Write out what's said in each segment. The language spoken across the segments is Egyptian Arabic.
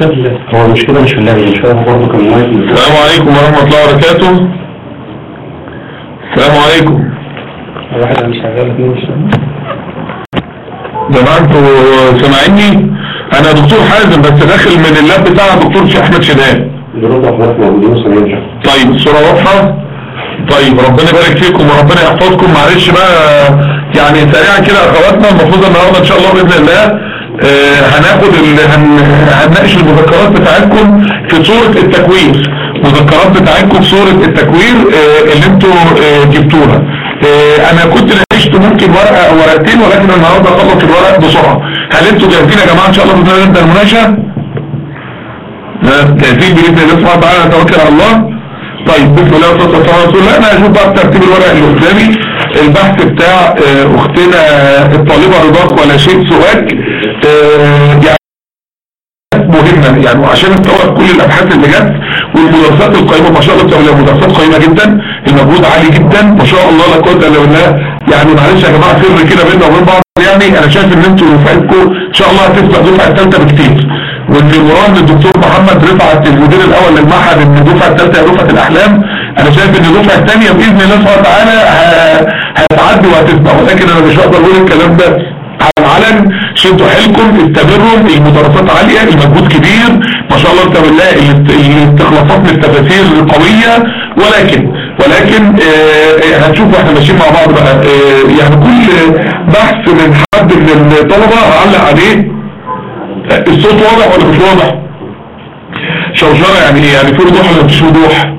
هو المشكلة مش في اللعبة مش فاهم برضه كان مايك السلام عليكم ورحمة الله وبركاته السلام عليكم واحد مش شغال اثنين مش شغال جماعة انتوا سامعيني انا دكتور حازم بس داخل من اللاب بتاع دكتور احمد شداد بيردوا حضرتك موجودين وسامعين طيب الصورة واضحة طيب ربنا يبارك فيكم وربنا يحفظكم معلش بقى يعني سريعا كده اخواتنا المفروض النهارده ان شاء الله باذن الله آه، هناخد ال... هن... هنناقش المذكرات بتاعتكم في صورة التكوير مذكرات بتاعتكم في صورة التكوير آه، اللي انتوا آه، جبتوها آه، انا كنت ناقشت ممكن ورقة او ورقتين ولكن النهارده اخلص الورق بسرعة هل انتوا جاهزين يا جماعة ان شاء الله باذن الله نبدا المناقشة؟ آه، جاهزين باذن الله سبحانه وتعالى نتوكل على الله طيب بسم الله والصلاه والسلام على رسول الله انا هشوف بقى ترتيب الورق اللي قدامي البحث بتاع آه، اختنا الطالبه رضاك ولا شيء سواك آه، يعني مهمة يعني وعشان نستوعب كل الابحاث اللي جت والمدرسات القائمة ما شاء الله بتبقى مدرسات قائمة جدا المجهود عالي جدا ما شاء الله لا قوة الا بالله يعني معلش يا جماعة سر كده بيننا وبين بعض يعني انا شايف ان انتوا دفعتكم ان شاء الله هتسبق الدفعة الثالثة بكتير وان مراد الدكتور محمد رفعت المدير الاول للمعهد ان الدفعة الثالثة هي دفعة الاحلام انا شايف ان الدفعة الثانية باذن الله سبحانه وتعالى ه- هتعدي وهتسبق ولكن انا مش هقدر اقول الكلام ده على العلن شدوا حيلكم استمروا المدرسات عالية المجهود كبير ما شاء الله انت بالله الاست- الاستخلاصات من التفاسير قوية ولكن ولكن آه، آه، هنشوف واحنا ماشيين مع بعض بقى آه، يعني كل بحث من حد من الطلبة هعلق عليه آه، الصوت واضح ولا مش واضح شوشرة يعني ايه يعني في وضوح ولا مفيش وضوح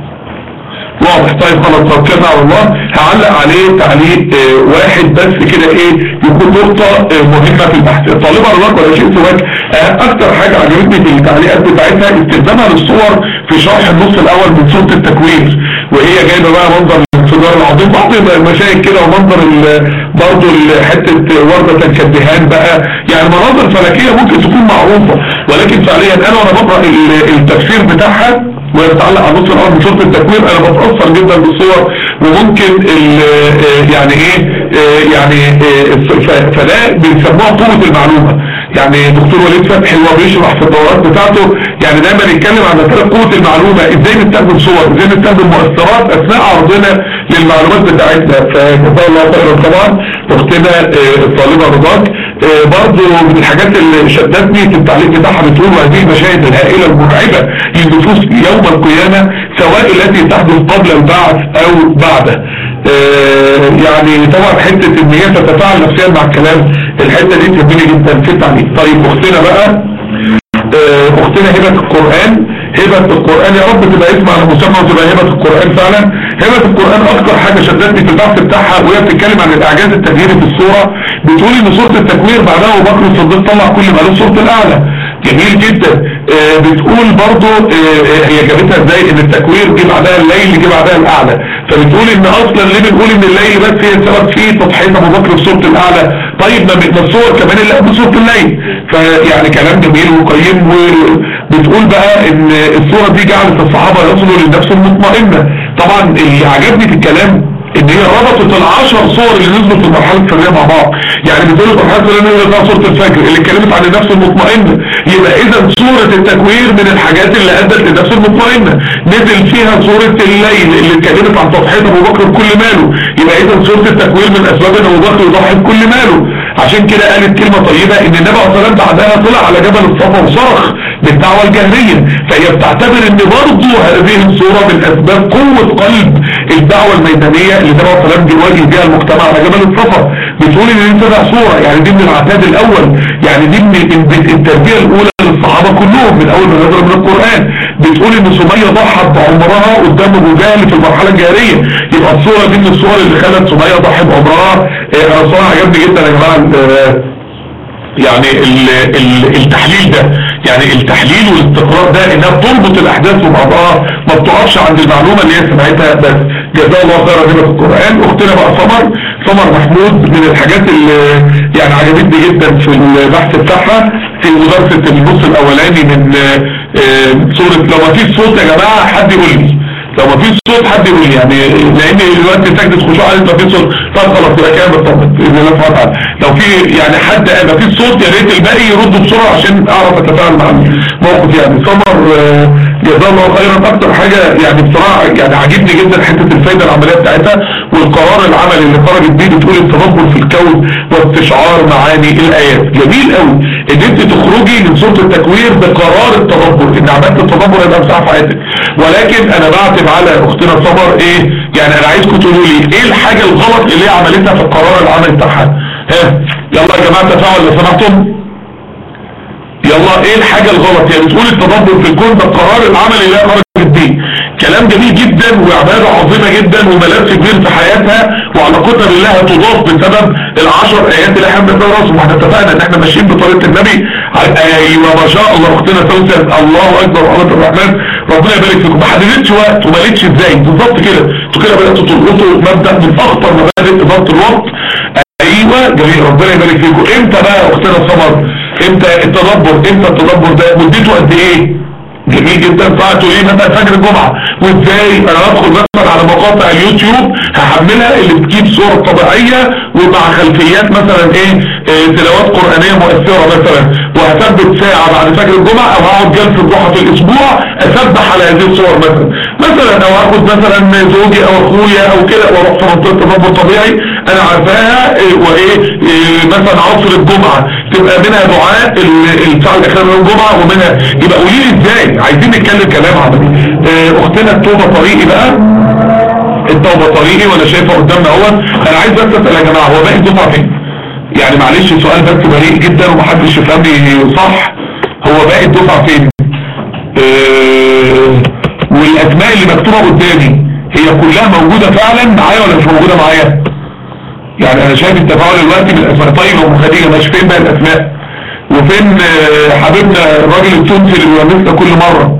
واضح طيب خلاص توكلنا على الله هعلق عليه تعليق آه، واحد بس كده ايه يكون نقطة آه، مهمة في البحث الطالبة رضاك ولا شيء سواك آه، اكتر حاجة عجبتني في التعليقات بتاعتها استخدامها للصور في شرح النص الاول من سورة التكوير وهي جايبة بقى منظر الانفجار العظيم بعض المشاهد كده ومنظر ال- برضه ال- حتة وردة كالدهان بقى يعني مناظر فلكية ممكن تكون معروفة ولكن فعليا انا وانا بقرأ ال- التفسير بتاعها ويتعلق على النص الاول من صوره التكوير انا بتاثر جدا بالصور وممكن ال- آه، يعني ايه آه، يعني آه، ف- ف- فده بيسموها قوه المعلومه يعني دكتور وليد فتحي وهو بيشرح في الدورات بتاعته يعني دايما يتكلم عن مساله قوه المعلومه ازاي نستخدم صور ازاي نستخدم مؤثرات اثناء عرضنا للمعلومات بتاعتنا فجزاه الله خيرا طبعا اختنا آه، الطالبه رضاك آه، برضو من الحاجات اللي شدتني في التعليق بتاعها بتقول وهذه المشاهد الهائله المرعبه للنفوس يوم القيامه سواء التي تحدث قبل البعث او بعده آه، يعني طبعا حته ان هي تتفاعل نفسيا مع الكلام الحته دي تهمني جدا في التعليق طيب اختنا بقى آه، اختنا هبة القرآن هبة القرآن يا رب تبقى اسم على مسمى وتبقى هبة القرآن فعلا هبة القرآن اكتر حاجة شدتني في البحث بتاعها وهي بتتكلم عن الاعجاز التغييري في الصورة بتقول ان صورة التكوير بعدها ابو بكر الصديق طلع كل ما له صورة الاعلى جميل جدا آه، بتقول برضو آه، آه، هي جابتها ازاي ان التكوير جه بعدها الليل جه بعدها الاعلى فبتقول ان اصلا ليه بنقول ان الليل بس هي السبب فيه تضحية ابو بكر في صورة الاعلى طيب ما ما الصور كمان اللي قبل صورة الليل فيعني كلام جميل وقيم وبتقول بقى ان الصورة دي جعلت الصحابة يصلوا للنفس المطمئنة طبعا اللي عجبني في الكلام ان هي ربطت العشر صور اللي نزلوا في المرحلة السرية مع بعض يعني بتقول لك المرحلة السرية نزلت فيها صورة الفجر اللي اتكلمت عن النفس المطمئنة يبقى اذا صورة التكوير من الحاجات اللي ادت للنفس المطمئنة نزل فيها صورة الليل اللي اتكلمت عن تضحية ابو بكر بكل ماله يبقى اذا صورة التكوير من اسباب ان ابو بكر يضحي بكل ماله عشان كده قالت كلمة طيبة ان النبي عليه الصلاة والسلام بعدها طلع على جبل الصفا وصرخ بالدعوة الجهرية فهي بتعتبر ان برضه هذه الصورة من اسباب قوة قلب الدعوة الميدانية اللي النبي عليه الصلاة والسلام بيواجه بيها المجتمع على جبل الصفا بتقول ان دي تبع صورة يعني دي من العتاد الاول يعني دي من من التربية الاولى للصحابة كلهم من اول ما نزلوا من القرآن بتقول ان سمية ضحت بعمرها قدام ابو جهل في المرحلة الجاهلية يبقى الصورة دي من الصور اللي خلت سمية ضحي بعمرها آه، انا صراحة عجبني جدا يا جماعة آه، يعني ال ال التحليل ده يعني التحليل والاستقرار ده انها بتربط الاحداث ببعضها ما بتقفش عند المعلومة اللي هي سمعتها بس جزاه الله خيرا هنا في القرآن اختنا بقى سمر سمر محمود من الحاجات اللي يعني عجبتني جدا في البحث بتاعها في مدرسة النص الاولاني من آه، آه، سورة لو ما فيش صوت يا جماعة حد يقول لي لو ما فيش صوت حد يقول لي يعني لان دلوقتي سجدة خشوع انت في صوت طب خلاص يبقى كده بتطبق باذن الله سبحانه وتعالى لو في يعني حد ما فيش صوت يا ريت الباقي يردوا بسرعه عشان اعرف اتفاعل مع الموقف يعني سمر آه، جزاه الله خيرا اكتر حاجه يعني بصراحه يعني عاجبني جدا حته الفايده العمليه بتاعتها والقرار العملي اللي خرجت بيه بتقول التدبر في الكون واستشعار معاني الايات جميل قوي ان انت تخرجي من صوره التكوير بقرار التدبر ان عملت التدبر هيبقى مساحه في حياتك ولكن انا بعتب على اختنا صبر ايه يعني انا عايزكم تقولوا لي ايه الحاجه الغلط اللي هي عملتها في القرار العملي بتاعها ها يلا يا جماعه تفاعل لو سمحتم يلا ايه الحاجة الغلط يعني تقول التدبر في الكون ده القرار العملي اللي هي خرجت بيه كلام جميل جدا وعبادة عظيمة جدا وملف كبير في حياتها وعلاقتها بالله هتضاف بسبب العشر ايات اللي احنا بندرسهم واحنا اتفقنا ان احنا ماشيين بطريقة النبي ايوه ما شاء الله اختنا سوسن الله اكبر ورحمة الرحمن ربنا يبارك فيكم ما حددتش وقت وما قالتش ازاي بالظبط كده انتوا كده بداتوا تلقطوا مبدا من اخطر مبادئ اداره الوقت ايوه جميل ربنا يبارك فيكم امتى بقى يا اختنا سمر امتى التدبر امتى التدبر ده مدته قد ايه جميل جدا ساعته ايه مثلا فجر الجمعة وازاي انا هدخل مثلا على مقاطع اليوتيوب هحملها اللي بتجيب صور طبيعية ومع خلفيات مثلا ايه, إيه تلاوات قرآنية مؤثرة مثلا وهثبت ساعة بعد فجر الجمعة او هقعد جلسة ضحى في الاسبوع اسبح على هذه الصور مثلا مثلا او هاخد مثلا زوجي او اخويا او كده واروح في منطقة تدبر طبيعي انا عارفاها إيه وايه إيه مثلا عصر الجمعة تبقى منها دعاء الساعة الاخيرة من الجمعة ومنها يبقى قولي لي ازاي عايزين نتكلم كلام عملي آه، اختنا التوبة طريقي بقى التوبة طريقي وانا شايفها قدامنا اهو انا عايز بس اسال يا جماعة هو باقي الدفعة فين يعني معلش سؤال بس بريء جدا ومحدش يفهمني صح هو باقي الدفعة فين آه، والاسماء اللي مكتوبة قدامي هي كلها موجودة فعلا معايا ولا مش موجودة معايا يعني انا شايف التفاعل دلوقتي بالاسماء طيب ام خديجه ماشي فين بقى الاسماء وفين آه، حبيبنا الراجل التونسي اللي بيونسنا كل مره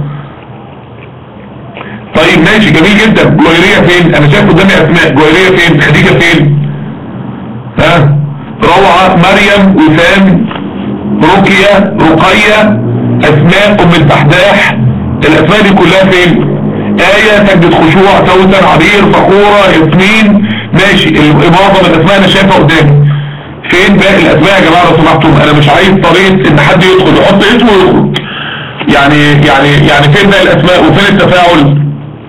طيب ماشي جميل جدا جويريه فين انا شايف قدامي اسماء جويريه فين خديجه فين ها روعه مريم وسام رقيه رقيه اسماء ام الفحداح الاسماء دي كلها فين آية سجدة خشوع توتر عبير فخورة ياسمين ماشي معظم الاسماء انا شايفها قدامي فين باقي الاسماء يا جماعه لو سمحتم انا مش عايز طريقه ان حد يدخل يحط اسمه ويخرج يعني يعني يعني فين باقي الاسماء وفين التفاعل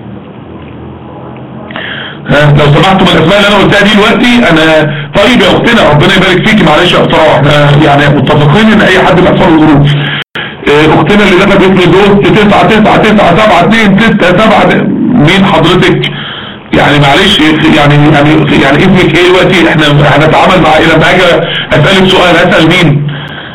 ها لو سمحتم الاسماء اللي انا قلتها دي دلوقتي انا طيب يا اختنا ربنا يبارك فيكي معلش يا اختراع احنا يعني متفقين ان اي حد بيحصل له ظروف اه، اختنا اللي دخلت اسم دوست تسعة تسعة تسعة سبعة اتنين ستة سبعة مين حضرتك يعني معلش يعني يعني يعني اسمك ايه دلوقتي احنا هنتعامل مع ايه لما اجي اسالك سؤال اسال مين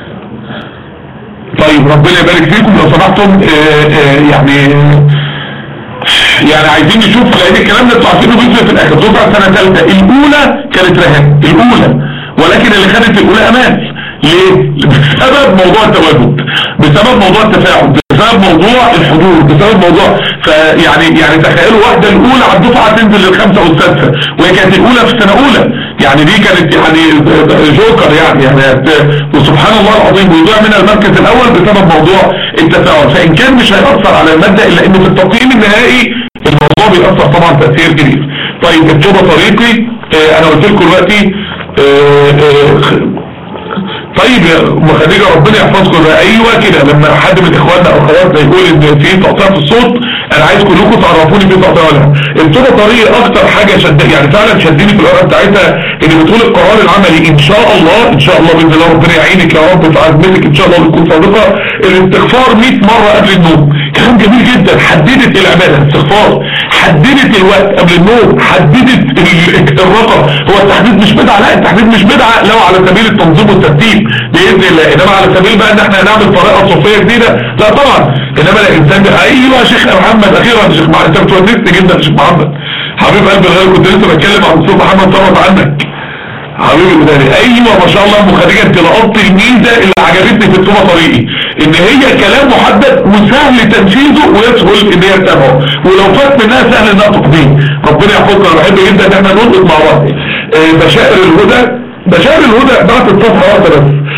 طيب ربنا يبارك فيكم لو سمحتم اه، اه، يعني يعني عايزين نشوف لان الكلام ده انتوا عارفينه بيفرق في الاخر دفعه سنه ثالثه الاولى كانت رهان الاولى ولكن اللي خدت الاولى امان ليه؟ بسبب موضوع التواجد بسبب موضوع التفاعل بسبب موضوع الحضور بسبب موضوع فيعني يعني تخيلوا واحدة الاولى على الدفعة تنزل للخمسة والسادسة وهي كانت الاولى في سنة اولى يعني دي كانت يعني جوكر يعني يعني وسبحان الله العظيم ويضيع منها المركز الاول بسبب موضوع التفاعل فان كان مش هيأثر على المادة الا انه في التقييم النهائي الموضوع بيأثر طبعا تأثير كبير طيب التوبة طريقي اه انا قلت لكم دلوقتي اه اه طيب يا ام خديجه ربنا يحفظكم بقى ايوه كده لما حد من اخواننا او اخواتنا يقول ان في تقطيع في الصوت انا عايز كلكم تعرفوني في تقطيع ولا لا الصوره طريقه اكتر حاجه شد يعني فعلا شدني في الورقه بتاعتها ان بتقول القرار العملي ان شاء الله ان شاء الله باذن الله ربنا يعينك يا رب في عزمتك ان شاء الله بتكون صادقه الاستغفار 100 مره قبل النوم كلام جميل جدا حددت العباده الاستغفار حددت الوقت قبل النوم حددت ال- الرقم هو التحديد مش بدعه لا التحديد مش بدعه لو على سبيل التنظيم والترتيب باذن الله انما على سبيل بقى ان احنا هنعمل طريقه صوفيه جديده لا طبعا انما الانسان ده ايوه يا شيخ محمد اخيرا يا شيخ محمد انت بتونسني جدا يا شيخ محمد حبيب قلبي الغالي كنت لسه بتكلم عن دكتور محمد ثروت عنك حبيبي المداري ايوه ما شاء الله ام خديجه انت لقطت الميزه اللي عجبتني في التوبه طريقي ان هي كلام محدد وسهل تنفيذه ويسهل ان هي تتابعه ولو فات منها سهل انها تقضيه ربنا يحفظنا انا بحب جدا ان احنا نلقط مع بعض آه، بشائر الهدى بشائر الهدى بعت الصفحه واحده بس صفحه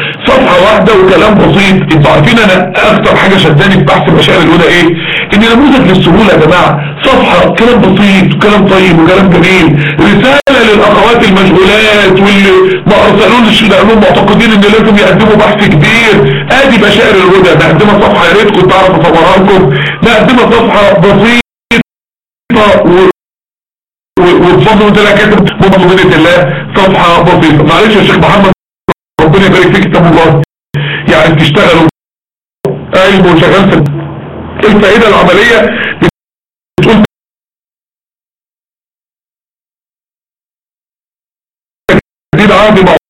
صفحة واحدة وكلام بسيط انتوا عارفين انا اكتر حاجة شداني في بحث مشاعر الهدى ايه ان نموذج للسهولة يا جماعة صفحة كلام بسيط وكلام طيب وكلام جميل رسالة للاخوات المشغولات واللي ما ارسلوش لانهم معتقدين ان لازم يقدموا بحث كبير ادي مشاعر الهدى مقدمة صفحة يا ريت كنت اعرف اصورها لكم مقدمة صفحة بسيطة و... وبفضل الله تعالى كاتب بمضمونة الله صفحة بسيطة معلش يا شيخ محمد ربنا يبارك فيك كتاب الله يعني بتشتغلوا ايوه وشغال في الفائدة العملية بتقول تجديد عهدي مع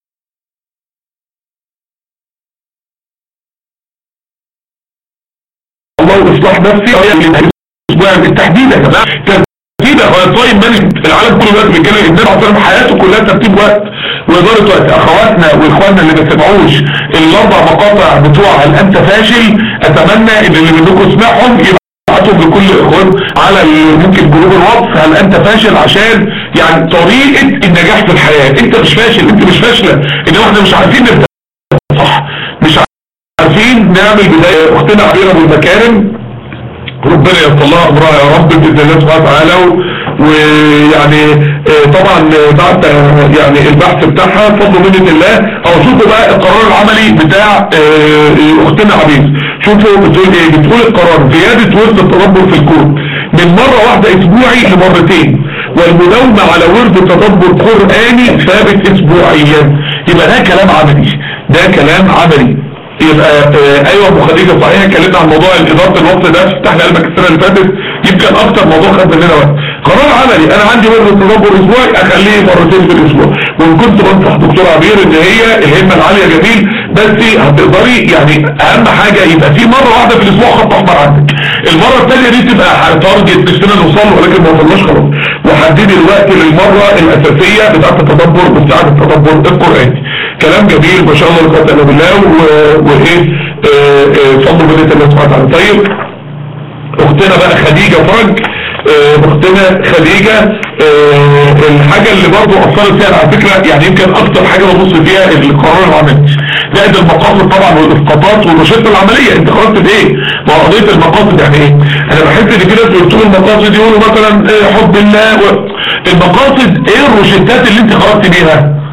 الله واصلاح نفسي بالتحديد يا جماعه ترتيب هو طيب مانج العالم كله دلوقتي بيتكلم النبي عليه الصلاه حياته كلها ترتيب وقت واداره وقت اخواتنا واخواننا اللي ما سمعوش الاربع مقاطع بتوع هل انت فاشل اتمنى ان اللي منكم سمعهم يبعتهم لكل اخوان على ال- ممكن جروب الواتس هل انت فاشل عشان يعني طريقه النجاح في الحياه انت مش فاشل انت مش فاشله انما احنا مش عارفين نبدا صح مش عارفين نعمل بدايه اختنا عبيره ابو المكارم ربنا ييسر لها امرها يا رب باذن الله سبحانه وتعالى و- ويعني آه، طبعا آه، بعد آه، يعني البحث بتاعها بفضل منة الله او شوفوا بقى القرار العملي بتاع آه، آه، اختنا عبيد شوفوا بتقول ايه بتقول القرار زيادة ورد التدبر في الكون من مرة واحدة اسبوعي لمرتين والمداومة على ورد تدبر قرآني ثابت اسبوعيا يبقى ده كلام عملي ده كلام عملي يبقى آه، ايوه ابو خديجه صحيح اتكلمنا عن موضوع اداره الوقت ده فتح لي قلبك السنه اللي فاتت يمكن اكتر موضوع خد مننا وقت قرار عملي انا عندي ورد تدبر اسبوعي اخليه مرتين في الاسبوع وان كنت بنصح دكتور عبير ان هي الهمه العاليه جميل بس هتقدري يعني اهم حاجه يبقى في مره واحده في الاسبوع خط احمر عندك المره الثانيه دي تبقى تارجت نفسنا نوصل له ولكن ما وصلناش خلاص وحددي الوقت للمره الاساسيه بتاعه التدبر بتاعه التدبر القراني كلام جميل ما شاء الله لا قوه الا بالله و- وايه آه، آه، فضل بنت الله سبحانه وتعالى طيب اختنا بقى خديجة فرج آه، اختنا خديجة آه، الحاجة اللي برضو اثرت فيها على فكرة يعني يمكن اكتر حاجة ببص فيها القرار العملي زائد المقاصد طبعا والاسقاطات والروشته العملية انت خرجت بايه ما هو قضية المقاصد يعني ايه انا بحس ان في ناس بيكتبوا المقاصد يقولوا مثلا آه، حب الله و... المقاصد ايه الروشتات اللي انت خرجت بيها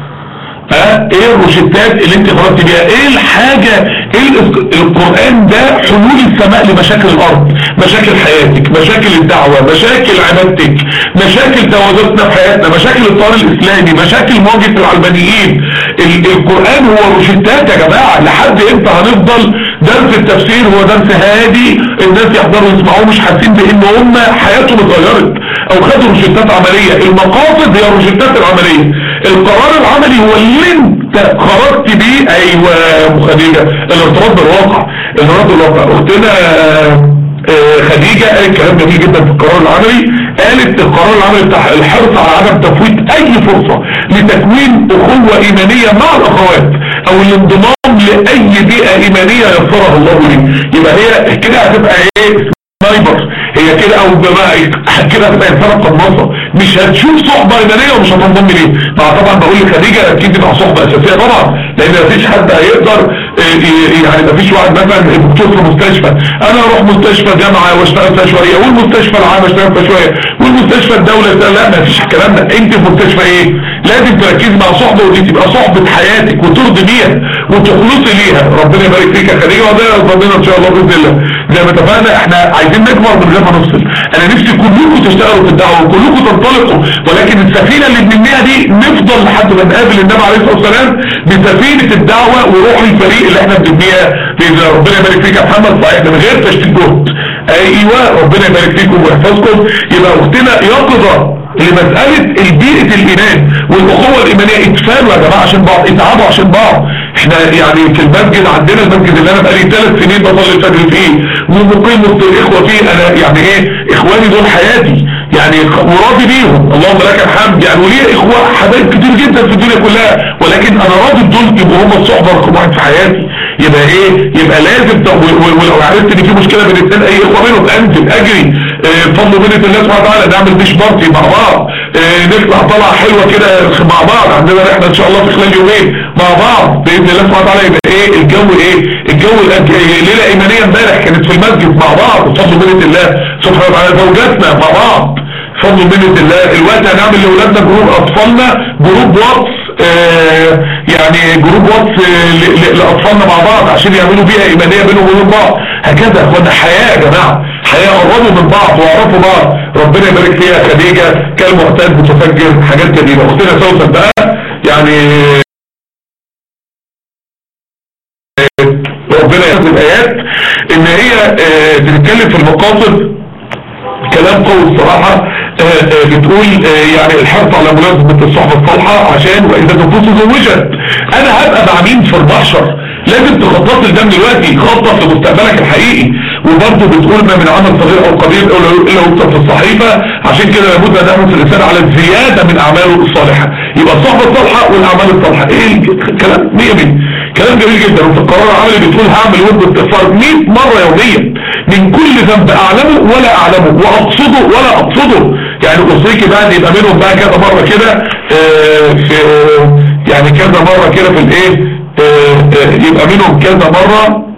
ها ايه الروشتات اللي انت خرجت بيها ايه الحاجة ايه الإس- القرآن ده حلول السماء لمشاكل الارض مشاكل حياتك مشاكل الدعوة مشاكل عبادتك مشاكل توازننا في حياتنا مشاكل الطار الاسلامي مشاكل مواجهة العلمانيين ال- القرآن هو روشتات يا جماعة لحد امتى هنفضل درس التفسير هو درس هادي الناس يحضروا يسمعوه مش حاسين بان هم حياتهم اتغيرت او خدوا روشتات عملية المقاصد هي الروشتات العملية القرار العملي هو اللي انت خرجت بيه ايوه يا ابو خديجة الارتباط بالواقع الارتباط بالواقع اختنا آه، خديجة قالت كلام جميل جدا في القرار العملي قالت القرار العملي بتاع الحرص على عدم تفويت اي فرصة لتكوين اخوة ايمانية مع الاخوات او الانضمام لاي بيئة ايمانية يسرها الله لي يبقى هي كده هتبقى ايه سنايبر هي كده او بقى كده هتبقى انسانه قناصه مش هتشوف صحبه ايمانيه ومش هتنضم ليه مع طبعا بقول لخديجه اكيد تبقى صحبه اساسيه طبعا لان مفيش حد هيقدر آه، ي- يعني مفيش واحد مثلا دكتور في مستشفى انا اروح مستشفى جامعه واشتغل فيها شويه والمستشفى العام اشتغل فيها شويه والمستشفى الدوله لا مفيش الكلام ده انت في مستشفى ايه لازم تركزي مع صحبه ودي تبقى صحبه حياتك وترضي بيها وتخلصي ليها ربنا يبارك فيك يا خديجه وده ربنا ان شاء الله باذن الله زي ما اتفقنا احنا عايزين نكبر من غير ما نفصل انا نفسي كلكم تشتغلوا في الدعوه وكلكم تنطلقوا ولكن السفينه اللي بنبنيها دي نفضل لحد ما نقابل النبي عليه الصلاه والسلام بسفينه الدعوه وروح الفريق اللي احنا بنبنيها باذن الله ربنا يبارك فيك يا محمد صحيح من غير تشتيت جهد ايوه ربنا يبارك فيكم ويحفظكم يبقى اختنا يقظه لمسألة البيئة الإيمان والأخوة الإيمانية اتفانوا يا جماعة عشان بعض اتعبوا عشان بعض احنا يعني في المسجد عندنا المسجد اللي انا بقالي ثلاث سنين بصلي الفجر فيه ومقيم وسط الإخوة فيه انا يعني ايه إخواني دول حياتي يعني وراضي بيهم اللهم لك الحمد يعني وليه إخوة حبايب كتير جدا في الدنيا كلها ولكن أنا راضي بدول يبقوا هم الصحبة رقم واحد في حياتي يبقى ايه يبقى لازم طب و- و- ولو عرفت ان في مشكله بين الاثنين اي اخوه منهم انزل اجري آه، بفضل منة الله سبحانه وتعالى نعمل ديش بارتي مع بعض آه، نطلع طلعه حلوه كده مع بعض عندنا رحله ان شاء الله في خلال يومين مع بعض باذن الله سبحانه وتعالى يبقى ايه الجو ايه الجو الأج- ليله ايمانيه امبارح كانت في المسجد مع بعض بفضل منه الله سبحانه وتعالى زوجاتنا مع بعض بفضل منه الله الوقت هنعمل لاولادنا جروب اطفالنا جروب واتس آه يعني جروب واتس آه، ل- ل- لاطفالنا مع بعض عشان يعملوا بيئه ايمانيه بينهم وبين بعض هكذا يا اخوانا حياه يا جماعه حياه قربوا من بعض واعرفوا بعض ربنا يبارك فيها خديجه كالمعتاد متفجر حاجات جميله اختنا سوسن بقى يعني ربنا يهدي الايات ان هي آه، بتتكلم في المقاصد كلام قوي الصراحة آه، آه، بتقول آه، يعني الحرص على ملازمة الصحبة الصالحة عشان واذا النفوس زوجت انا هبقى مع مين في المحشر لازم تخطط لده من دلوقتي خطط لمستقبلك الحقيقي وبرضه بتقول ما من عمل صغير او كبير الا إلا يكتب في الصحيفة عشان كده لابد ان نحرص الانسان على الزيادة من اعماله الصالحة يبقى الصحبة الصالحة والاعمال الصالحة ايه الكلام 100 100 كلام جميل جدا وفي القرار العملي بتقول هعمل ورد استغفار 100 مرة يوميا من كل ذنب اعلمه ولا اعلمه واقصده ولا اقصده يعني اوصيكي بقى ان يبقى منهم بقى كذا مرة كده آه، في يعني كذا مرة كده في الايه آه، آه، يبقى منهم كذا مرة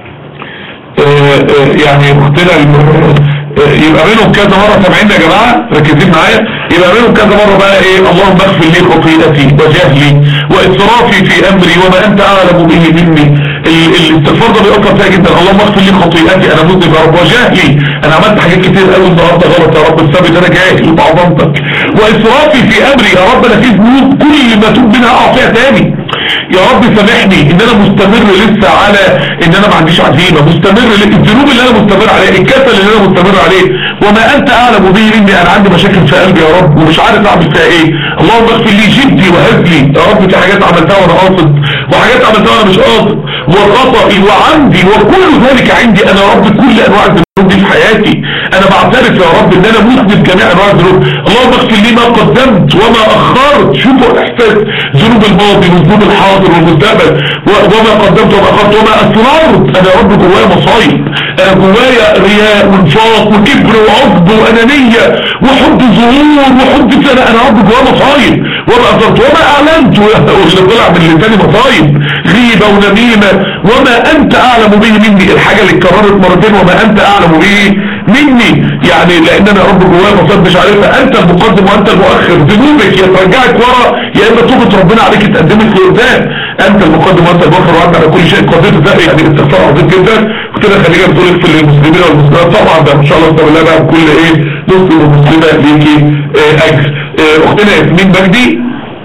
آه، آه، يعني اختنا الم- آه، يبقى منهم كذا مرة سامعين يا جماعة ركزين معايا يبقى منهم كذا مرة بقى ايه اللهم اغفر لي خطيئتي وجهلي واسرافي في امري وما انت اعلم به مني ال- الاستغفار ده بيأثر فيها جدا اللهم اغفر لي خطيئتي انا مذنب يا رب وجهلي انا عملت حاجات كتير قوي النهارده غلط يا رب بسبب ان انا جاهل بعظمتك واسرافي في امري يا رب انا في ذنوب كل ما توب منها اقع فيها تاني يا رب سامحني ان انا مستمر لسه على ان انا ما عنديش عزيمه مستمر ل- الذنوب اللي انا مستمر عليها الكسل اللي انا مستمر عليه وما انت اعلم به مني انا عندي مشاكل في قلبي يا رب ومش عارف اعمل فيها ايه اللهم اغفر لي جدي وهزلي يا رب في حاجات عملتها وانا قاصد وحاجات عملتها وانا مش قاصد وخطئي وعمدي وكل ذلك عندي انا يا رب كل انواع الذنوب دي في حياتي انا بعترف يا رب ان انا مذنب جميع انواع الذنوب اللهم اغفر لي ما قدمت وما اخرت شوفوا الاحساس ذنوب الماضي وذنوب الحاضر والمستقبل و- وما قدمت وما اخرت وما اسررت انا يا رب جوايا مصايب انا جوايا رياء وانفاق وكبر وعجب وانانيه وحب ظهور وحب سنه انا يا رب جوايا مصايب وما اثرت وما اعلنت واللي طلع من لساني مصايب غيبه ونميمه وما انت اعلم به مني الحاجه اللي اتكررت مرتين وما انت اعلم به مني يعني لان انا يا رب جوايا مصاب مش عارفها انت المقدم وانت المؤخر ذنوبك يا ترجعك ورا يا اما توبه ربنا عليك تقدمك لقدام انت المقدم وانت المؤخر وانت على كل شيء قدير ده يعني استغفار عظيم جدا وكده خلينا بتقول اغفر للمسلمين والمسلمات طبعا ده ان شاء الله باذن الله بقى بكل ايه مسلم ومسلمه ليكي آه، اجر آه، اختنا ياسمين مجدي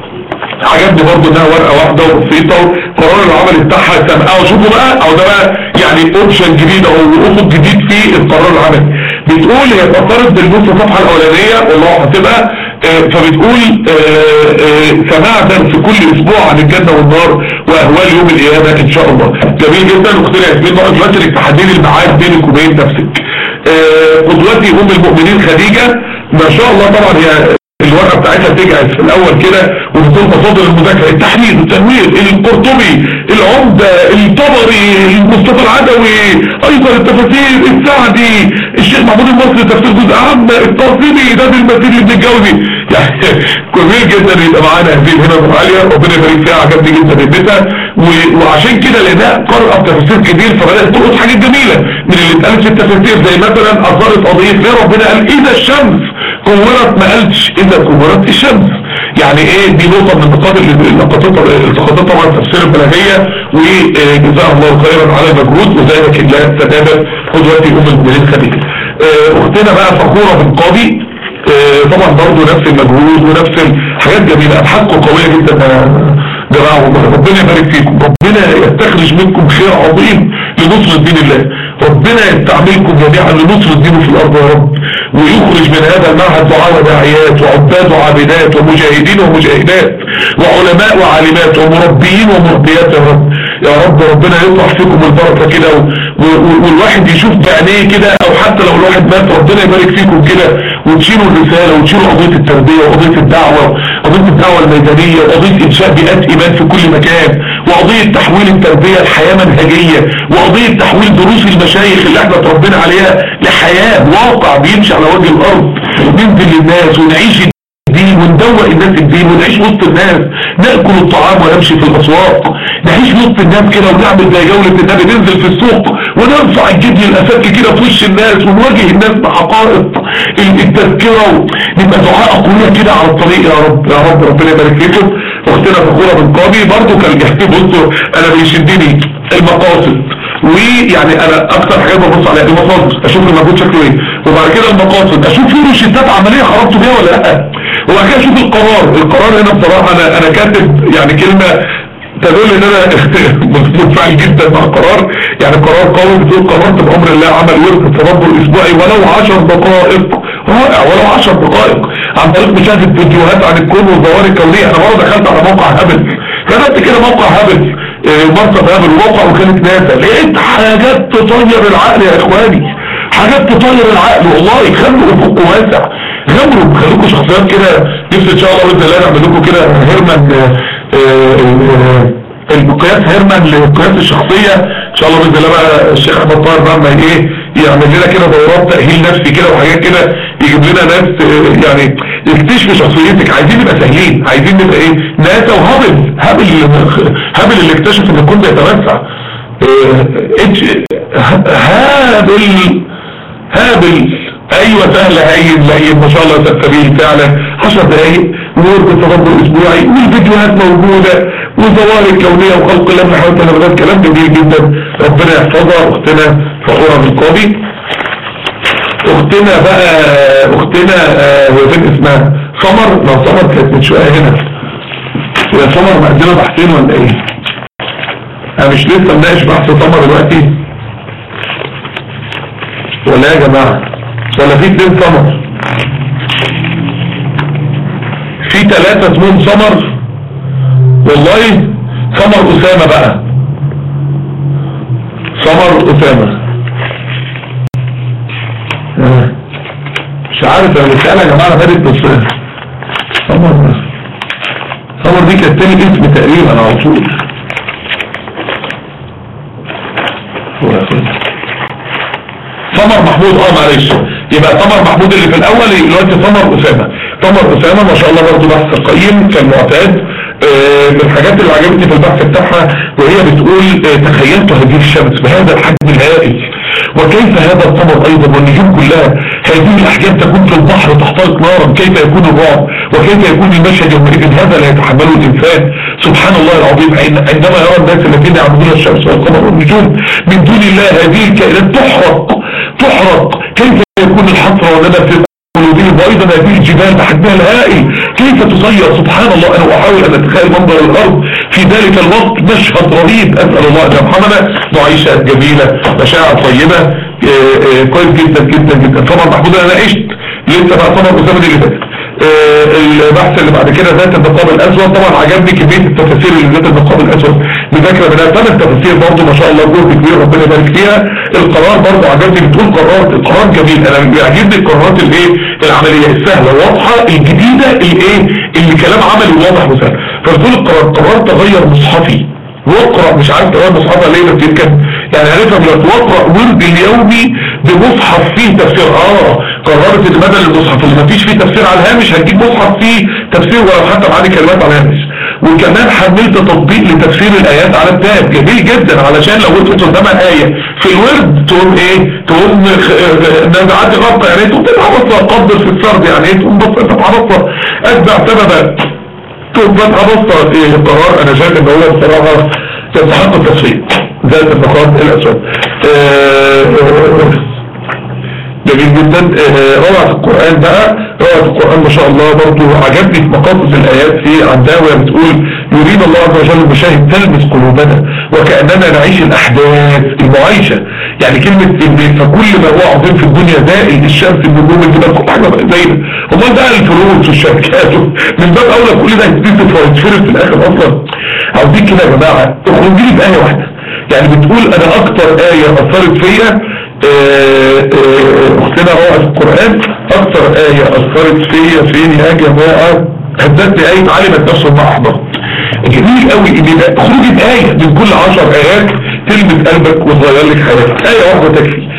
عجبني برضه انها ورقه واحده وبسيطه وقرار العمل بتاعها سامعه وشوفوا بقى او ده بقى يعني اوبشن جديد او افق جديد في القرار العملي بتقول هي اتأثرت بالنص الصفحه الاولانيه والله حاسبها آه، فبتقول آه، آه، سماع درس كل اسبوع عن الجنه والنار واهوال يوم القيامه ان شاء الله جميل جدا اختنا ياسمين بقى دلوقتي انك تحددي الميعاد بينك وبين نفسك آه، قدوتي ام المؤمنين خديجه ما شاء الله طبعا هي الورقه بتاعتها تجهز في الاول كده وبتقول مصادر المذاكره التحليل التنوير القرطبي العمده الطبري المصطفى العدوي ايضا التفاسير السعدي الشيخ محمود المصري تفسير جزء عام القاسمي ده المسير اللي بنتجوزي يعني كبير جدا يبقى معانا هذه الهمم العاليه ربنا يبارك فيها عجبني جدا هدتها و- وعشان كده لانها قرأت تفاسير كتير فبدات تلقط حاجات جميله من اللي اتقالت في التفاسير زي مثلا اثارت قضيه ليه ربنا قال اذا الشمس كورت ما قالش اذا كورت الشمس يعني ايه دي نقطة من النقاط اللي التقطتها التقطتها طبعا تفسير البلاغية وجزاها الله خيرا على المجهود وذلك الله تتابع قدوتي ام المؤمنين خديجة آه، اختنا بقى فخورة بالقاضي آه، طبعا برضه نفس المجهود ونفس الحاجات جميلة ابحاثكم قوية جدا يا جماعة والله ربنا يبارك فيكم ربنا يستخرج منكم خير عظيم لنصرة دين الله ربنا يستعملكم جميعا لنصرة دينه في الارض يا رب ويخرج من هذا المعهد دعاء وداعيات وعباد وعابدات ومجاهدين ومجاهدات وعلماء وعالمات ومربيين ومربيات يا رب يا رب ربنا يطرح فيكم البركة كده و- و- والواحد يشوف بعينيه كده او حتى لو الواحد مات ربنا يبارك فيكم كده وتشيلوا الرسالة وتشيلوا قضية التربية وقضية الدعوة قضية الدعوة الميدانية وقضية انشاء بيئات ايمان في كل مكان وقضية تحويل التربية لحياة منهجية وقضية تحويل دروس المشايخ اللي احنا اتربينا عليها لحياة واقع بيمشي على وجه الارض ننزل للناس ونعيش الدين وندوق الناس الدين ونعيش وسط الناس ناكل الطعام ونمشي في الاسواق نعيش وسط الناس كده ونعمل زي جوله النبي ننزل في السوق ونرفع الجدي الاساتي كده في وش الناس ونواجه الناس بحقائق التذكره نبقى دعاء اقوياء كده على الطريق يا رب يا رب ربنا يبارك فيكم اختنا فخوره بن قاضي برضه كان بيحكي بصوا انا بيشدني المقاصد ويعني انا اكتر حاجات ببص عليها المقاصد اشوف المجهود شكله ايه وبعد كده المقاصد اشوف فيه روشتات عمليه خرجتوا بيها ولا لا وبعد كده اشوف القرار القرار هنا بصراحه انا انا كاتب يعني كلمه تدل ان انا متفاعل جدا مع القرار يعني قرار قوي بتقول قررت بامر الله عمل ورد التدبر اسبوعي ولو 10 دقائق رائع ولو 10 دقائق عن طريق مشاهده فيديوهات عن الكون والظواهر الكونيه انا مره دخلت على موقع هابل كتبت كده موقع هابل مرصد هابل وموقع وكاله ناسا لقيت حاجات تطير العقل يا اخواني حاجات تطير العقل والله خلوا افق واسع غمروا خلوكوا شخصيات كده نفسي ان شاء الله باذن الله نعمل لكم كده هيرمان المقياس هيرمان للقياس الشخصية ان شاء الله باذن الله بقى الشيخ احمد طاهر بقى ما ايه يعمل لنا كده دورات تأهيل نفسي كده وحاجات كده يجيب لنا ناس يعني يكتشفوا شخصيتك عايزين نبقى سهلين عايزين نبقى ايه ناسا وهابل هابل هابل اللي اكتشف ان الكون بيتوسع هابل هابل ايوه سهل هين لين ما شاء الله سبيل فعلا 10 دقايق ورد التدبر الاسبوعي والفيديوهات موجودة والظواهر الكونية وخلق الله من حوالي تنبغات كلام جميل جدا ربنا يحفظها اختنا فخورة بالقاضي اختنا بقى اختنا هو فين اسمها سمر لو سمر كانت من شوية هنا ويا سمر مقدمة بحثين ولا ايه انا مش لسه مناقش بحث سمر دلوقتي ولا يا جماعة ولا في اتنين سمر في ثلاثة اسمهم سمر والله سمر أسامة بقى سمر أسامة مش عارف انا بسألها يا جماعة بدت بس سمر سمر دي كانت تاني اسم تقريبا على طول سمر محمود اه معلش يبقى سمر محمود اللي في الاول دلوقتي سمر اسامه سمر اسامه ما شاء الله برضه بحث قيم كالمعتاد آه من الحاجات اللي عجبتني في البحث بتاعها وهي بتقول آه تخيلت هذه الشمس بهذا الحجم الهائل وكيف هذا القمر ايضا والنجوم كلها هذه الاحجام تكون في البحر تحترق نارا كيف يكون الرعب وكيف يكون المشهد يومئذ هذا لا يتحمله الانسان سبحان الله العظيم عندما يرى الناس الذين يعبدون الشمس والقمر والنجوم من دون الله هذه الكائنات تحرق تحرق كيف يكون الحسرة والندم في قلوبهم وايضا هذه الجبال بحجمها الهائل كيف تصير سبحان الله انا احاول ان اتخيل منظر الارض في ذلك الوقت مشهد رهيب اسال الله ان يرحمنا معيشات جميله مشاعر طيبه آآ آآ كويس جدا جدا جدا طبعا محمود انا عشت لسه بقى طبعا اسامه اللي فاتت البحث اللي بعد كده ذات النقاب الاسود طبعا عجبني كميه التفاسير اللي ذات النقاب الاسود مذاكره منها ثمان تفاسير برضه ما شاء الله جهد كبير ربنا يبارك فيها القرار برضه عجبني بتقول قرارات القرار جميل انا بيعجبني القرارات الايه العمليه السهله واضحه الجديده الايه اللي كلام عملي واضح وسهل فبتقول القرار قرار تغير مصحفي واقرا مش عارف تغير مصحفها ليه بس يمكن يعني هنفهم دلوقتي واقرا ورد اليومي بمصحف فيه تفسير اه قررت ان بدل المصحف اللي ما فيش فيه تفسير على الهامش هتجيب مصحف فيه تفسير ولو حتى معاني كلمات على الهامش وكمان حملت تطبيق لتفسير الايات على التاب جميل جدا علشان لو وقفت قدامها ايه في الورد تقوم ايه تقوم نزعات غلطه يعني تقوم تتعرض قدر في السرد يعني ايه تقوم بص تتعرض اتبع سببا تقوم تتعرض ايه القرار انا شايف ان هو بصراحه تستحق التصفيق ذات النقاط الاسود جميل جدا روعة القرآن بقى روعة القرآن ما شاء الله برضو عجبني في مقاصد الآيات في عندها بتقول يريد الله عز وجل المشاهد تلمس قلوبنا وكأننا نعيش الأحداث المعايشة يعني كلمة فكل ما هو عظيم في الدنيا زائل الشمس النجوم الجبال كل حاجة بقى زينا امال بقى الفلوس والشركات من باب أولى كل ده يتبسط ويتفرد في الآخر أصلا عاوزين كده يا جماعة اخرجي لي بآية واحدة يعني بتقول أنا أكتر آية أثرت فيا اختنا روعة القرآن اكتر آية اثرت فيا فين يا جماعة هدتني آية علمت نفسه ما احضرت جميل قوي ان يبقى تخرجي بآية من كل عشر آيات تلمس قلبك وتغير لك حياتك آية واحدة تكفي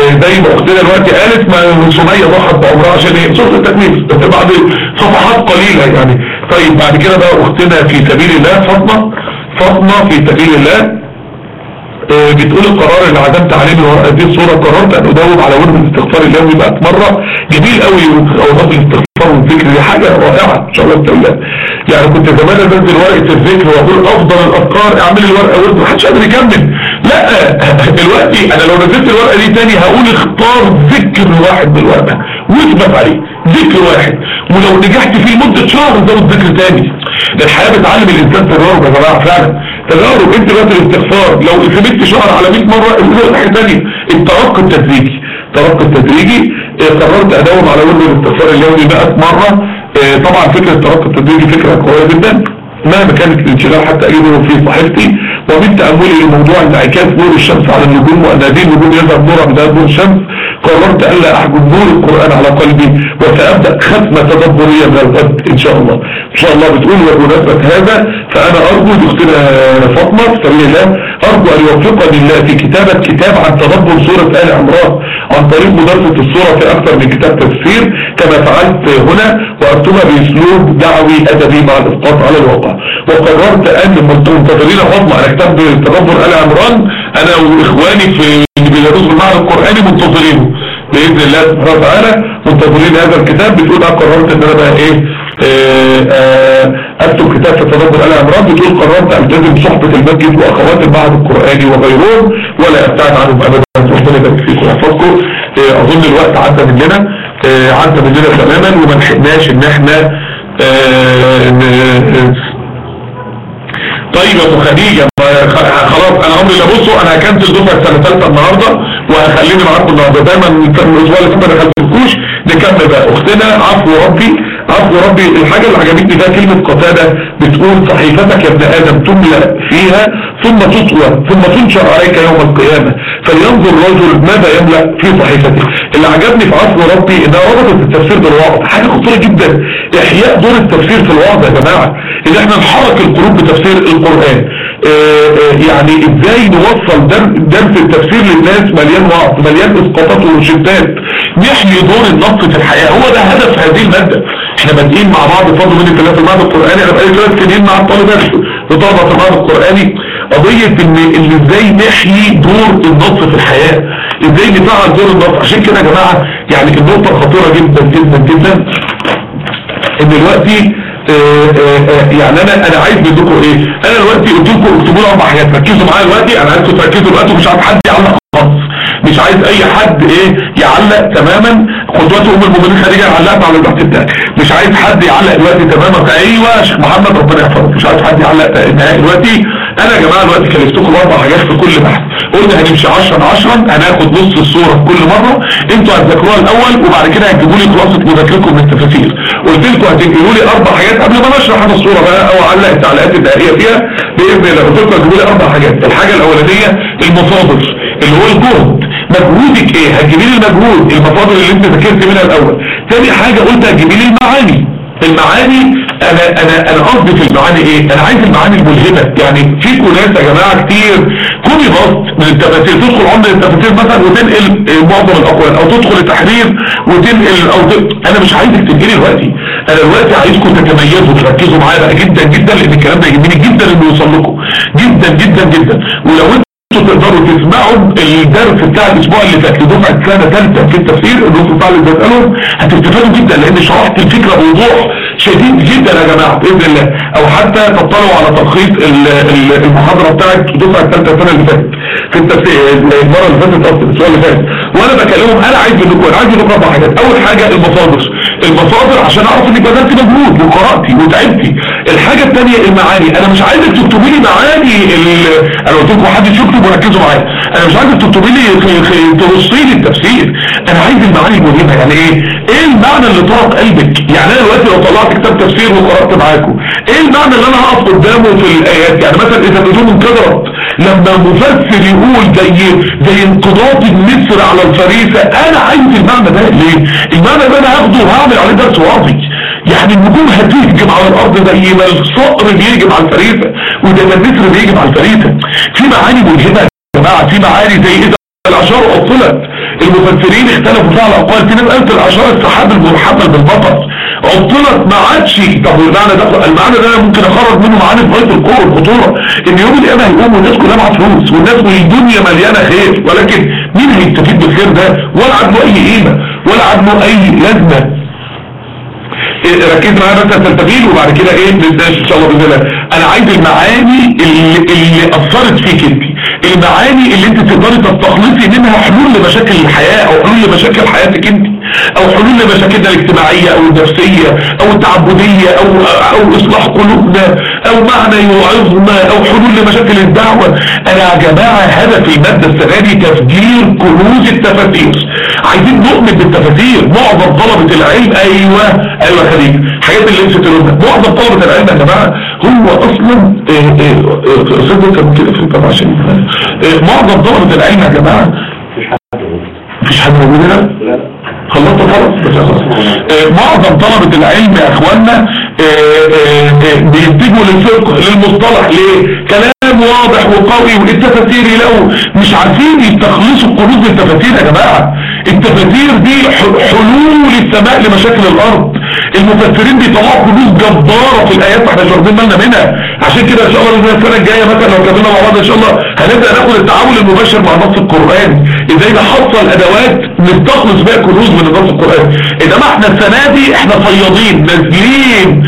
زي ما اختنا دلوقتي قالت ما سمية ضحت بعمرها عشان ايه سورة التكليف بعد صفحات قليلة يعني طيب بعد كده بقى اختنا في سبيل الله فاطمة فاطمة في سبيل الله آه، بتقول القرار اللي عزمت عليه من ورقة دي الصورة قررت ان اداوم على ورد الاستغفار اليومي بقت مرة جميل قوي اوضاف الاستغفار والذكر دي حاجة رائعة ان شاء الله تعالى يعني كنت زمان انزل ورقة الذكر واقول افضل الافكار اعمل الورقة ورد محدش قادر يكمل لا دلوقتي انا لو نزلت الورقة دي تاني هقول اختار ذكر واحد من الورقة واثبت عليه ذكر واحد ولو نجحت فيه لمدة شهر زود ذكر تاني الحياة بتعلم الانسان تجارب يا جماعة فعلا تجارب انت بقى الاستغفار لو ثبت شهر على 100 مرة اقول حاجة تانية الترقي التدريجي الترقي التدريجي اه، قررت اداوم على ورد الاستغفار اليومي 100 مرة اه، طبعا فكرة الترقي التدريجي فكرة قوية جدا مهما كانت الانشغال حتى اجده في صحيفتي ومن تأملي لموضوع انعكاس نور الشمس على النجوم وان هذه النجوم يظهر نورا من نور الشمس قررت الا احجب نور القرآن على قلبي وسأبدأ ختمة تدبرية من الغد ان شاء الله ان شاء الله بتقول وبمناسبة هذا فانا ارجو دكتورة فاطمة في سبيل الله ارجو ان يوفقني الله في كتابة كتاب عن تدبر سورة آل عمران عن طريق مدرسة السورة في اكثر من كتاب تفسير كما فعلت هنا واكتبها باسلوب دعوي ادبي مع الاسقاط على الواقع وقررت ان منتظرين فاطمة على كتاب تدبر آل عمران انا واخواني في بيدرسوا المعنى القرآني منتظرينه بإذن الله سبحانه وتعالى منتظرين هذا الكتاب بتقول بقى قررت ان انا بقى ايه آه، آه، اكتب كتاب في تدبر آل عمران بتقول قررت التزم صحبة المسجد واخوات المعهد القرآني وغيرهم ولا ابتعد عنهم ابدا ربنا يبارك فيكم ويحفظكم آه، اظن الوقت عدى مننا آه، عدى مننا تماما وما لحقناش ان احنا آه، ن- طيب يا ابو خديجه ما- خ- خلاص انا عمري لا بصوا انا هكنسل دفعه سنه ثالثه النهارده وهخليني معاكم النهارده دايما كان الاسبوع اللي فات ما دخلتلكوش نكمل بقى اختنا عفو ربي عفو ربي الحاجه اللي عجبتني فيها كلمه قتاده بتقول صحيفتك يا ابن ادم تملا فيها ثم تطوى ثم تنشر عليك يوم القيامه فلينظر الرجل ماذا يملا في صحيفته اللي عجبني في عفو ربي انها ربطت التفسير بالوعظ حاجه خطيره جدا احياء دور التفسير في الوعظ يا جماعه ان احنا نحرك القلوب بتفسير القران آه، آه، يعني ازاي نوصل در- درس التفسير للناس مليان وعظ مليان اسقاطات وروشتات نحيي دور النص في الحياه هو ده هدف هذه الماده احنا بادئين مع بعض بفضل من الله في المعهد القراني انا بقالي ثلاث سنين مع الطالبات بطلبه في المعهد القراني قضيه ان ان ازاي نحيي دور النص في الحياه ازاي نفعل دور النص عشان كده يا جماعه يعني النقطه الخطيره جدا جدا جدا ان دلوقتي آه، آه، آه، يعني انا انا عايز منكم ايه انا دلوقتي قلت لكم اكتبوا لي اربع حاجات ركزوا معايا دلوقتي انا عايزكم تركزوا دلوقتي ومش عايز حد يعلق خالص مش عايز اي حد ايه يعلق تماما قدوات ام المؤمنين خديجه علقت على البحث بتاعي مش عايز حد يعلق دلوقتي تماما ايوه يا شيخ محمد ربنا يحفظك مش عايز حد يعلق نهائي دلوقتي انا يا جماعه دلوقتي كلفتكم اربع حاجات في كل بحث قلنا هنمشي 10 10 هناخد نص الصوره في كل مره انتوا هتذاكروها الاول وبعد كده هتجيبوا لي خلاصه مذاكرتكم من التفاسير قلت لكم هتجيبوا لي اربع حاجات قبل ما نشرح انا الصوره بقى او اعلق التعليقات الدقيقه فيها باذن الله قلت لكم هتجيبوا لي اربع حاجات الحاجه الاولانيه المصادر اللي هو الجهد مجهودك ايه هتجيبي لي المجهود المصادر اللي انت ذاكرت منها الاول تاني حاجه قلت هتجيبي لي المعاني المعاني انا انا انا قصدي في المعاني ايه انا عايز المعاني الملهمه يعني فيكم ناس يا جماعه كتير كوني بسط من التفاسير تدخل عمر التفاسير مثلا وتنقل آه، معظم الاقوال او تدخل التحرير وتنقل او ت... انا مش عايزك تنقلي دلوقتي انا دلوقتي عايزكم تتميزوا تركزوا معايا بقى جدا جدا لان الكلام ده يهمني جدا انه يوصل لكم جدا جدا جدا ولو انتوا تقدروا تسمعوا الدرس بتاع الاسبوع اللي فات لدفعه سنه ثالثه في التفسير النص بتاع اللي بسالهم هتستفادوا جدا لان شرحت الفكره بوضوح شديد جدا يا جماعه باذن الله او حتى تطلعوا على تلخيص ال- ال- المحاضره بتاعت دفعه ثالثه السنه اللي فاتت في التفسير المره اللي فاتت قصدي الاسبوع اللي فات وانا بكلمهم انا عايز منكم انا عايز منكم اربع حاجات اول حاجه المصادر المصادر عشان اعرف انك بذلت مجهود وقراتي وتعبتي الحاجه الثانيه المعاني انا مش عايزك تكتبي لي معاني ال- انا قلت لكم محدش يكتب وركزوا معايا انا مش عايزك تكتبي لي خ- خ- ترصي لي التفسير انا عايز المعاني المهمه يعني ايه ايه المعنى اللي طرق قلبك يعني انا دلوقتي لو طلعت كتاب تفسير وقرات معاكم ايه المعنى اللي انا هقف قدامه في الايات يعني مثلا اذا النجوم انكدرت لما مفسر يقول زي زي انقضاض النسر على الفريسه انا عايز المعنى ده ليه المعنى ده انا هاخده وهعمل عليه درس واضي يعني النجوم هتهجم على الارض زي ما الصقر بيهجم على الفريسه وزي ما النسر بيهجم على الفريسه في معاني ملهمه يا جماعه في معاني زي اذا الاشجار اصلت المفسرين اختلفوا فيها على الاقوال في ناس قالت الاشاره السحاب المحمل بالمطر عطلت ما عادش طب والمعنى ده المعنى ده أنا ممكن اخرج منه معاني في غايه القوه والخطوره ان يوم القيامه هيقوم والناس كلها معاها فلوس والناس والدنيا مليانه خير ولكن مين هيستفيد بالخير ده ولا عنده اي قيمه ولا عنده اي لازمه إيه، ركز معايا بس التلتفيل وبعد كده ايه نبدا ان شاء الله باذن الله انا عايز المعاني اللي, اللي اثرت فيك انت المعاني اللي انت تقدري تستخلصي منها حلول لمشاكل الحياه او حلول لمشاكل حياتك انت او حلول لمشاكلنا الاجتماعيه او النفسيه او التعبديه او او اصلاح قلوبنا او معنى يوعظنا او حلول لمشاكل الدعوه انا يا جماعه هدف الماده السنه دي تفجير كنوز التفاسير عايزين نؤمن بالتفاسير معظم طلبه العلم ايوه ايوه يا خليل حاجات اللي انت تقولها معظم طلبه العلم يا جماعه هو اصلا صدق كان كده في الطبع عشان آه، معظم طلبه العلم يا جماعه مفيش حد موجود هنا خلصت خلاص بس خلاص. آه، معظم طلبة العلم يا اخوانا آه، آه، آه، بيتجهوا للفقه للمصطلح ليه كلام واضح وقوي والتفاسير لو مش عارفين يستخلصوا قروض التفاسير يا جماعة التفاسير دي ح- حلول السماء لمشاكل الارض المفسرين بيطلعوا كنوز جبارة في الايات احنا مش واخدين بالنا منها عشان كده ان شاء الله باذن السنه الجايه مثلا لو كملنا مع بعض ان شاء الله هنبدا ناخد التعامل المباشر مع النص القراني ازاي نحصل ادوات نستخلص بيها كنوز من النص القراني انما احنا السنه دي احنا صيادين نازلين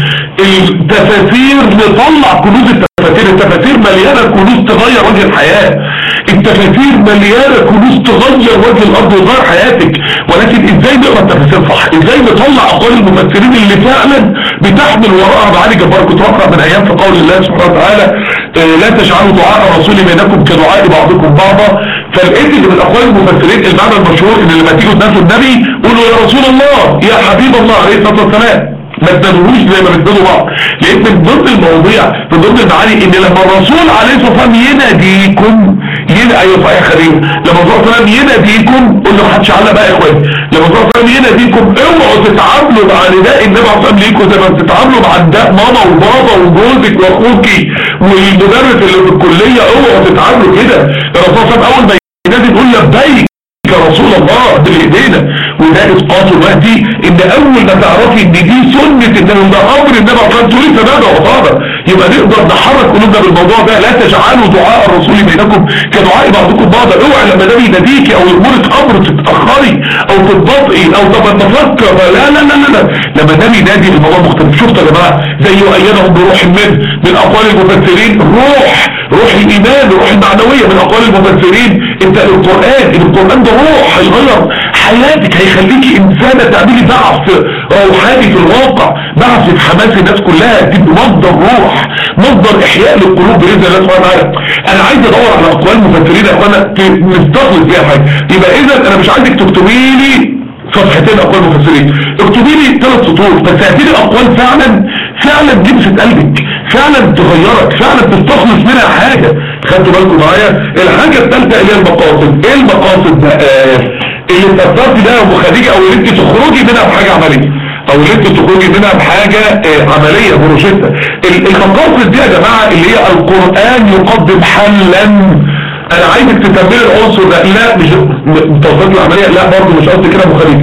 التفاسير نطلع كنوز التفاسير التفاسير مليانه كنوز تغير وجه الحياه التفاسير مليانه كنوز تغير وجه الارض وتغير حياتك ولكن ازاي نقرا التفاسير صح ازاي نطلع اقوال المفسرين اللي فعلا بتحمل وراءها معاني جباره كنت بقرا من ايام في قول الله سبحانه وتعالى آه، لا تجعلوا دعاء الرسول بينكم كدعاء بعضكم بعضا فلقيت ان من اقوال المفسرين المعنى المشهور ان لما تيجوا تنادوا النبي قولوا يا رسول الله يا حبيب الله عليه الصلاه والسلام ما تنادوهوش زي ما بتنادوا بعض لان من ضمن المواضيع من ضمن المعاني ان لما الرسول عليه الصلاه والسلام يناديكم ينا ايوه صحيح خليل لما الرسول صلى الله عليه وسلم يناديكم قول له محدش علق بقى يا اخوان لما الرسول صلى الله عليه وسلم يناديكم اوعوا تتعاملوا مع نداء النبي عليه الصلاه والسلام ليكم زي ما بتتعاملوا مع نداء ماما وبابا وجوزك واخوكي والمدرس اللي في الكليه اوعوا تتعاملوا كده الرسول صلى الله عليه وسلم اول ما ينادي يقول لبيك يا رسول الله ده اللي ايدينا وده اسقاط دلوقتي ان اول ما تعرفي ان دي سنه النبي وده امر النبي عليه الصلاه والسلام سماده وطاعه يبقى نقدر نحرك قلوبنا بالموضوع ده لا تجعلوا دعاء الرسول بينكم كدعاء بعضكم بعضا اوعى لما النبي يناديكي او يامرك امر تتاخري او تتبطئي او طب نفكر لا لا لا لا لا لما النبي ينادي الموضوع مختلف شفتوا يا جماعه زي ايدهم بروح من من اقوال المفسرين روح روح الايمان روح المعنويه من اقوال المفسرين انت القران القران ده روح هيغير حياتك هيخليكي انسانه تعملي بعث روحاني في الواقع بعث في حماس الناس كلها تبقى مصدر روح مصدر احياء للقلوب باذن الله سبحانه وتعالى انا عايز ادور على اقوال مفسرين يا اخوانا ت- نستخلص بيها حاجه يبقى اذا انا مش عايزك تكتبي لي صفحتين اقوال مفسرين اكتبي لي ثلاث سطور بس هاتي لي اقوال فعلا فعلا تلمس قلبك فعلا تغيرك فعلا تستخلص منها حاجه خدتوا بالكم معايا الحاجه الثالثه اللي هي المقاصد ايه المقاصد بقى اللي اتأثرتي ده يا ابو خديجه او اللي انت تخرجي منها بحاجه عمليه او اللي انت تخرجي منها بحاجه آه، عمليه بروشته ال- المقاصد دي يا جماعه اللي هي القران يقدم حلا انا عايزك تكملي العنصر ده لا مش م- توصيل العمليه لا برضه مش قصدي كده ابو خليل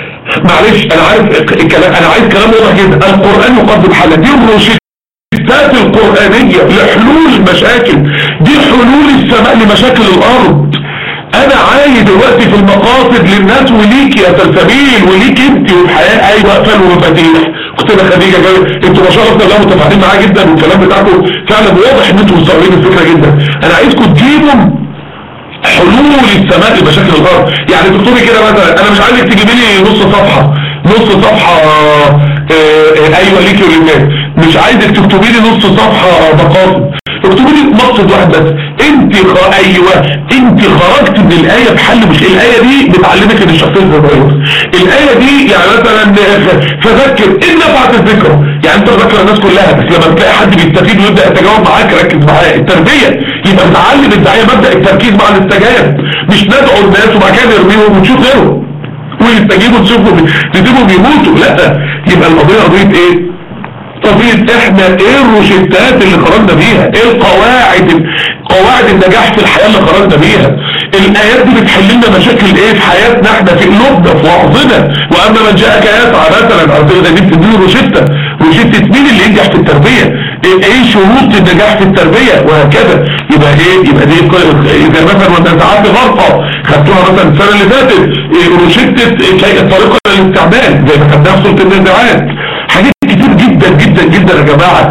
معلش انا عارف الكلام انا عايز كلام واضح جدا القران يقدم حلا دي الروشتات القرانيه لحلول المشاكل دي حلول السماء لمشاكل الارض انا عايز دلوقتي في المقاصد للناس وليك يا سلسبيل وليك انت والحياه ايوه اقفل ومفاتيح اختنا خديجه جاي انتوا ما شاء الله الله متفاهمين معايا جدا والكلام بتاعكم فعلا واضح ان انتوا مستوعبين الفكره جدا انا عايزكم تجيبوا حلول السماء لمشاكل الارض يعني تكتبي كده مثلا انا مش عايزك تجيبي لي نص صفحه نص صفحه آه، آه، ايوه ليكي وللناس مش عايزك تكتبي لي نص صفحه مقاصد اكتبي لي مقصد واحد بس انت خ... ايوه انت خرجت من الايه بحل مش الايه دي بتعلمك ان الشخصيه تتغير الايه دي يعني مثلا فذكر ان نفعت الذكرى يعني انت بتذكر الناس كلها بس لما تلاقي حد بيستفيد ويبدا يتجاوب معاك ركز معاه التربيه يبقى تعلم الداعيه مبدا التركيز مع الاستجابه مش ندعو الناس وبعد كده نرميهم ونشوف غيرهم ويستجيبوا نشوفهم نسيبهم يموتوا لا يبقى القضيه قضيه ايه قضية احنا ايه الروشتات اللي خرجنا بيها ايه القواعد قواعد النجاح في الحياة اللي خرجنا بيها الايات دي بتحل لنا مشاكل ايه في حياتنا احنا في قلوبنا في وعظنا واما من جاءك يسعى مثلا او تقدر دي بتديله روشته روشته مين اللي ينجح في التربيه ايه ايه شروط النجاح في التربيه وهكذا يبقى ايه يبقى دي كل- اذا مثلا وانت تعدي غلطه خدتوها مثلا السنه اللي فاتت إيه روشته كي- الطريقه للاستعمال زي ما خدناها في سوره النازعات حاجات كتير جدا جدا جدا يا جماعه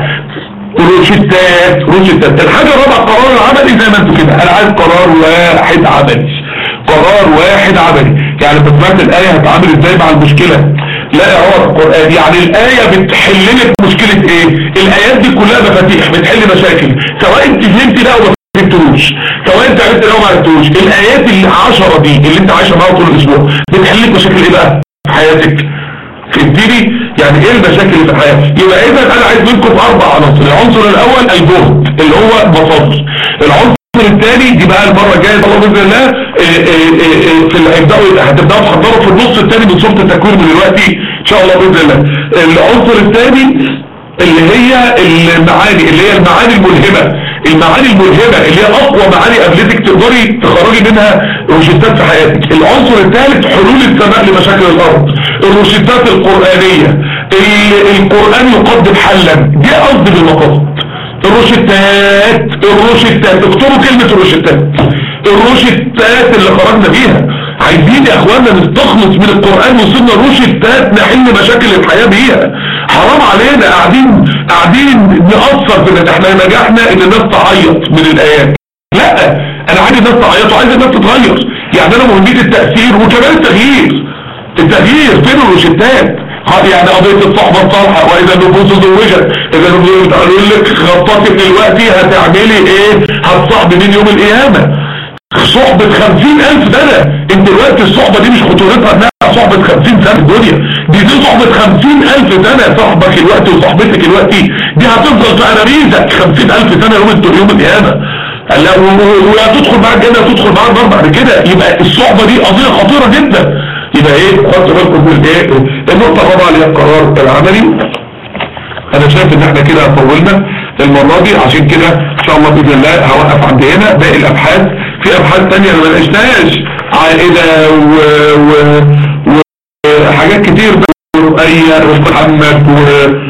روشتات روشتات الحاجة الرابعة قرار العملي زي ما انتوا كده انا عايز قرار واحد عملي قرار واحد عملي يعني لما سمعت الآية هتعامل ازاي مع المشكلة لا يا عمر القرآن يعني الآية بتحل لك مشكلة ايه الآيات دي كلها مفاتيح بتحل مشاكل سواء انت فهمت ده او ما فهمتوش سواء انت عرفت ده او ما عرفتوش الآيات العشرة دي اللي انت عايشة معاها طول الاسبوع بتحل لك مشاكل ايه بقى في حياتك فهمتني يعني ايه المشاكل اللي في الحياة يبقى اذا انا عايز منكم اربع عناصر العنصر الاول الجهد اللي هو مصادر العنصر الثاني دي بقى المره الجايه ان شاء الله باذن الله إيه إيه إيه إيه في اللي هيبداوا هتبداوا تحضروا في النص الثاني من سوره التكوين من دلوقتي ان شاء الله باذن الله العنصر الثاني اللي هي المعاني اللي هي المعاني الملهمه المعاني الملهمه اللي هي اقوى معاني قابلتك تقدري تخرجي منها روشتات في حياتك العنصر الثالث حلول السماء لمشاكل الارض الروشتات القرانيه ال- القران يقدم حلا دي قصدي بالمقاصد الروشتات الروشتات اكتبوا كلمة الروشتات الروشتات اللي خرجنا بيها عايزين يا اخوانا نستخلص من القرآن وصلنا روشتات نحل مشاكل الحياة بيها حرام علينا قاعدين قاعدين نأثر في ان احنا نجحنا ان الناس تعيط من الايات لا انا عايز الناس تعيط وعايز الناس تتغير يعني انا مهمتي التأثير وكمان التغيير التغيير فين الروشتات ها يعني قضية الصحبة الصالحة واذا النفوس زوجت اذا النفوس قالوا لك خططك دلوقتي هتعملي ايه هتصاحبي مين يوم القيامة صحبة خمسين الف سنة انت دلوقتي الصحبة دي مش خطورتها انها صحبة خمسين سنة الدنيا دي دي صحبة خمسين الف سنة صاحبك الوقت وصحبتك الوقت دي هتفضل في اناميزك خمسين الف سنة يوم الت- يوم القيامة قال لا و- و- وهتدخل معاك الجنة وتدخل معاك النار بعد كده يبقى الصحبة دي قضية خطيرة جدا يبقى ايه خدت بالكم من ايه النقطة الرابعة اللي هي القرار العملي انا شايف ان احنا كده طولنا المرة دي عشان كده ان شاء الله باذن الله هوقف عند هنا باقي الابحاث في ابحاث تانية انا ما ناقشتهاش عائلة و... و... وحاجات كتير بقى ورقية ومحمد و...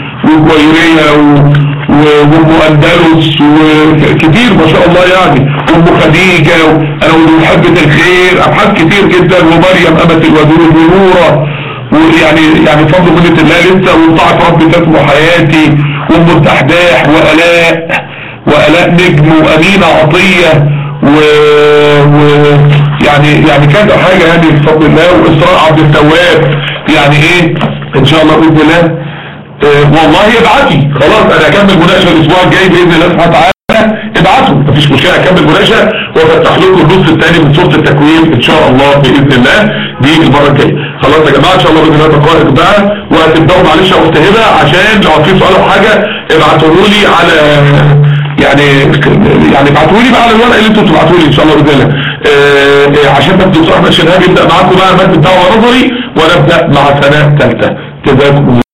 وجويرية و... و- وام اندلس وكتير ما شاء الله يعني ام خديجة و... انا ومحبة الخير ابحاث كتير جدا ومريم امة الودود ونورة ويعني يعني فضل منة الله لسه وطاعة ربي تسمو حياتي وام الدحداح والاء والاء نجم وامينة عطية و... و... يعني يعني كذا حاجة يعني بفضل الله واسراء عبد التواب يعني ايه ان شاء الله باذن الله آه، والله ابعتي خلاص انا اكمل مناقشه الاسبوع الجاي باذن الله سبحانه وتعالى ابعتوا مفيش مشكله اكمل مناقشه وافتح لكم النص الثاني من سوره التكوين ان شاء الله باذن الله دي المره الجايه خلاص يا جماعه ان شاء الله باذن الله دقائق بقى وهتبداوا معلش يا اخت هبه عشان لو في سؤال او حاجه ابعتوا لي على يعني يعني ابعتوا لي بقى على الورق اللي انتوا بتبعتوا لي ان شاء الله باذن الله آه، آه، عشان بس الدكتور احمد شنهاب يبدا معاكم بقى ماده دعوه نظري ونبدا مع سنه ثالثه جزاكم الله